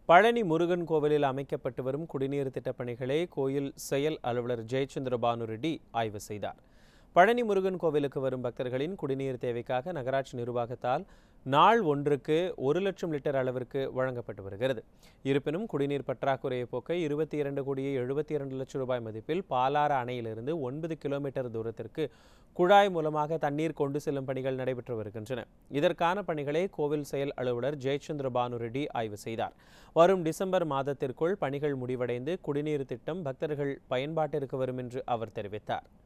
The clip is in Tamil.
பழனி முருகன் கோவிலில் அமைக்கப்பட்டு வரும் குடிநீர் திட்டப் பணிகளை கோயில் செயல் அலுவலர் ஜெயச்சந்திர பானு ரெட்டி ஆய்வு செய்தார் பழனி முருகன் கோவிலுக்கு வரும் பக்தர்களின் குடிநீர் தேவைக்காக நகராட்சி நிர்வாகத்தால் நாள் ஒன்றுக்கு ஒரு லட்சம் லிட்டர் அளவிற்கு வழங்கப்பட்டு வருகிறது இருப்பினும் குடிநீர் பற்றாக்குறையை போக்க இருபத்தி இரண்டு கோடியே எழுபத்தி இரண்டு லட்சம் ரூபாய் மதிப்பில் பாலாறு அணையிலிருந்து ஒன்பது கிலோமீட்டர் தூரத்திற்கு குழாய் மூலமாக தண்ணீர் கொண்டு செல்லும் பணிகள் நடைபெற்று வருகின்றன இதற்கான பணிகளை கோவில் செயல் அலுவலர் ஜெயச்சந்திர பானு ரெட்டி ஆய்வு செய்தார் வரும் டிசம்பர் மாதத்திற்குள் பணிகள் முடிவடைந்து குடிநீர் திட்டம் பக்தர்கள் பயன்பாட்டிற்கு வரும் என்று அவர் தெரிவித்தார்